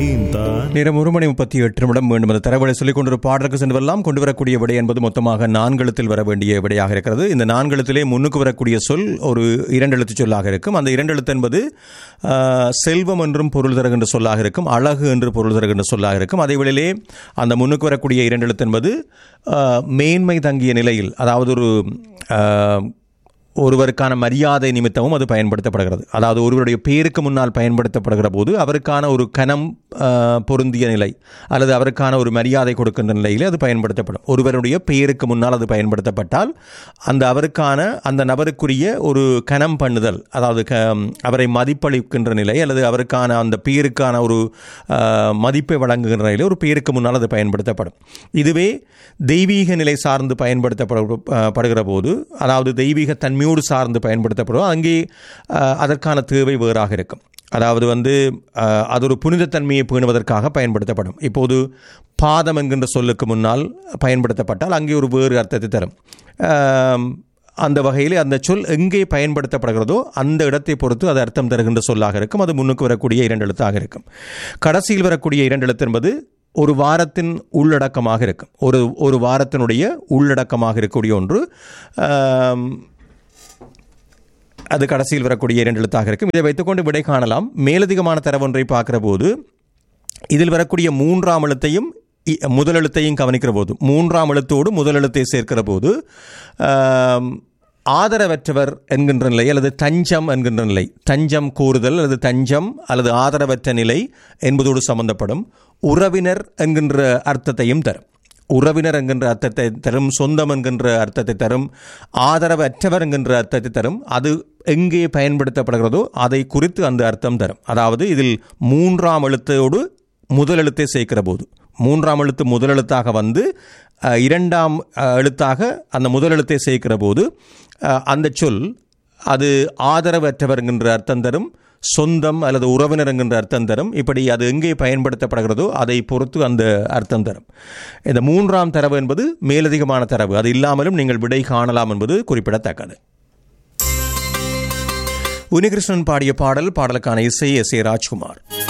நீந்தான் நேரம் ஒரு மணி முப்பத்தி எட்டு நிமிடம் மீண்டும் அந்த தரவுகளை சொல்லிக் கொண்டு பாடலுக்கு சென்று வரலாம் கொண்டு வரக்கூடிய விடை என்பது மொத்தமாக நான்கெழுத்தில் வர வேண்டிய விடையாக இருக்கிறது இந்த நான்கெழுத்திலே முன்னுக்கு வரக்கூடிய சொல் ஒரு இரண்டு எழுத்து சொல்லாக இருக்கும் அந்த இரண்டு எழுத்து என்பது ஆ, செல்வம் என்றும் பொருள் தருகின்ற சொல்லாக இருக்கும் அழகு என்று பொருள் தருகின்ற சொல்லாக இருக்கும் அதே வேளையிலே அந்த முன்னுக்கு வரக்கூடிய இரண்டு எழுத்து என்பது ஆ, மேன்மை தங்கிய நிலையில் அதாவது ஒரு ஆ, ஒருவருக்கான மரியாதை நிமித்தமும் அது பயன்படுத்தப்படுகிறது அதாவது ஒருவருடைய பேருக்கு முன்னால் பயன்படுத்தப்படுகிற போது அவருக்கான ஒரு கனம் ஆ, பொருந்திய நிலை அல்லது அவருக்கான ஒரு மரியாதை கொடுக்கின்ற நிலையிலே அது பயன்படுத்தப்படும் ஒருவருடைய பெயருக்கு முன்னால் அது பயன்படுத்தப்பட்டால் அந்த அவருக்கான அந்த நபருக்குரிய ஒரு கனம் பண்ணுதல் அதாவது க அவரை மதிப்பளிக்கின்ற நிலை அல்லது அவருக்கான அந்த பேருக்கான ஒரு ஆ, மதிப்பை வழங்குகின்ற நிலையில் ஒரு பேருக்கு முன்னால் அது பயன்படுத்தப்படும் இதுவே தெய்வீக நிலை சார்ந்து பயன்படுத்தப்படுகிற போது அதாவது தெய்வீக தன்மையோடு சார்ந்து பயன்படுத்தப்படும் அங்கே அஹ், அதற்கான தேவை வேறாக இருக்கும் அதாவது வந்து அஹ், அது ஒரு புனிதத்தன்மையை பேணுவதற்காக பயன்படுத்தப்படும் இப்போது பாதம் என்கின்ற சொல்லுக்கு முன்னால் பயன்படுத்தப்பட்டால் அங்கே ஒரு வேறு அர்த்தத்தை தரும் ஆம், அந்த வகையில் அந்த சொல் எங்கே பயன்படுத்தப்படுகிறதோ அந்த இடத்தை பொறுத்து அது அர்த்தம் தருகின்ற சொல்லாக இருக்கும் அது முன்னுக்கு வரக்கூடிய இரண்டு எழுத்தாக இருக்கும் கடைசியில் வரக்கூடிய இரண்டு எழுத்து என்பது ஒரு வாரத்தின் உள்ளடக்கமாக இருக்கும் ஒரு ஒரு வாரத்தினுடைய உள்ளடக்கமாக இருக்கக்கூடிய ஒன்று ஆம், அது கடைசியில் வரக்கூடிய இரண்டு எழுத்தாக இருக்கும் இதை வைத்துக்கொண்டு விடை காணலாம் மேலதிகமான தரவொன்றை பார்க்கிற போது இதில் வரக்கூடிய மூன்றாம் எழுத்தையும் இ- முதல் எழுத்தையும் கவனிக்கிற போது மூன்றாம் எழுத்தோடு முதல் எழுத்தை சேர்க்கிற போது ஆம், ஆதரவற்றவர் என்கின்ற நிலை அல்லது தஞ்சம் என்கின்ற நிலை தஞ்சம் கூறுதல் அல்லது தஞ்சம் அல்லது ஆதரவற்ற நிலை என்பதோடு சம்பந்தப்படும் உறவினர் என்கின்ற அர்த்தத்தையும் தரும் உறவினர் என்கின்ற அர்த்தத்தை தரும் சொந்தம் என்கின்ற அர்த்தத்தை தரும் ஆதரவற்றவர் என்கின்ற அர்த்தத்தை தரும் அது எங்கே பயன்படுத்தப்படுகிறதோ அதை குறித்து அந்த அர்த்தம் தரும் அதாவது இதில் மூன்றாம் எழுத்தோடு முதல் எழுத்தை சேர்க்கிற போது மூன்றாம் எழுத்து முதல் எழுத்தாக வந்து அஹ், இரண்டாம் அஹ், எழுத்தாக அந்த முதல் எழுத்தை சேர்க்கிற போது அஹ், அந்த சொல் அது ஆதரவற்றவர் என்கின்ற அர்த்தம் தரும் சொந்தம் அல்லது உறவினர் என்கின்ற அர்த்தம் தரும் இப்படி அது எங்கே பயன்படுத்தப்படுகிறதோ அதை பொறுத்து அந்த அர்த்தம் தரும் இந்த மூன்றாம் தரவு என்பது மேலதிகமான தரவு அது இல்லாமலும் நீங்கள் விடை காணலாம் என்பது குறிப்பிடத்தக்கது உனிகிருஷ்ணன் பாடிய பாடல் பாடலுக்கான இசை எஸ் ஏ ராஜ்குமார்